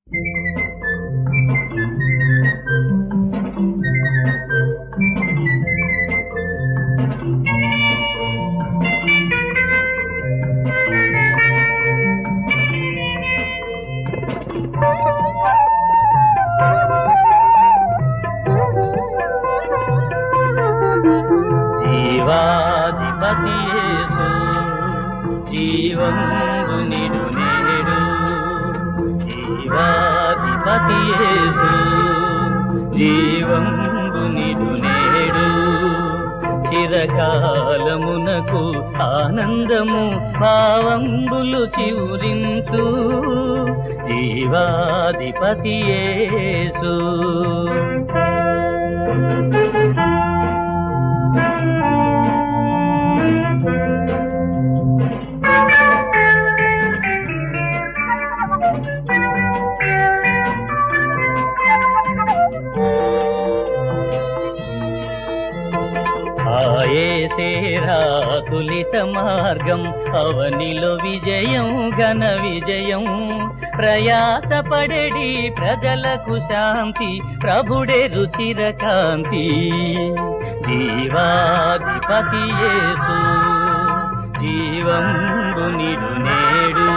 జీవాధిపతి యేసు జీవంబు నిడు నేడు జీవాధిపతి యేసు జీవంబు నిడు నేడు చిరకాలమునకు ఆనందము భావంబులు చివురించు జీవాధిపతి యేసు ఆయేసేరా తులిత మార్గం అవనిలో విజయం ఘన విజయం ప్రయాసపడడి ప్రజలకు శాంతి ప్రభుడే రుచిర కాంతి జీవాధిపతి యేసు జీవంబు నిడు నేడు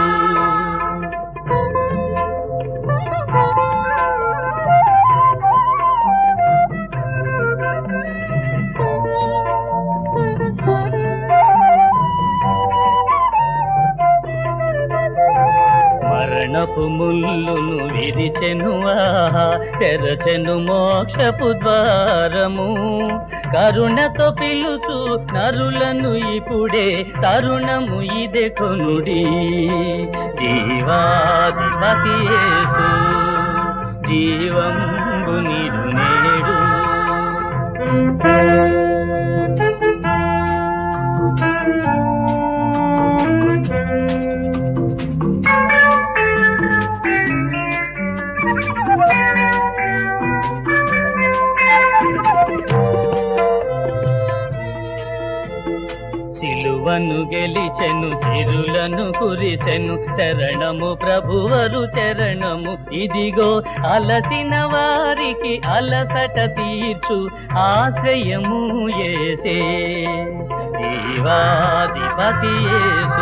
మరణపు ముల్లును విరిచెను ఆహా తెరచెను మోక్షపు ద్వారము కరుణతో పిలుచు నరులను ఇప్పుడే తరుణము ఇదే కొనుడి జీవాధిపతి యేసు జీవంబు నిడు నేడు సిలువను గెలిచెను చిరులను కురిసెను చరణము ప్రభువరు చరణము ఇదిగో అలసిన వారికి అలసట తీర్చు ఆశ్రయము ఏసే జీవాధిపతి యేసు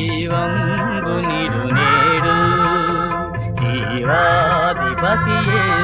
జీవంబు నిడు నేడు జీవాధిపతి యేసు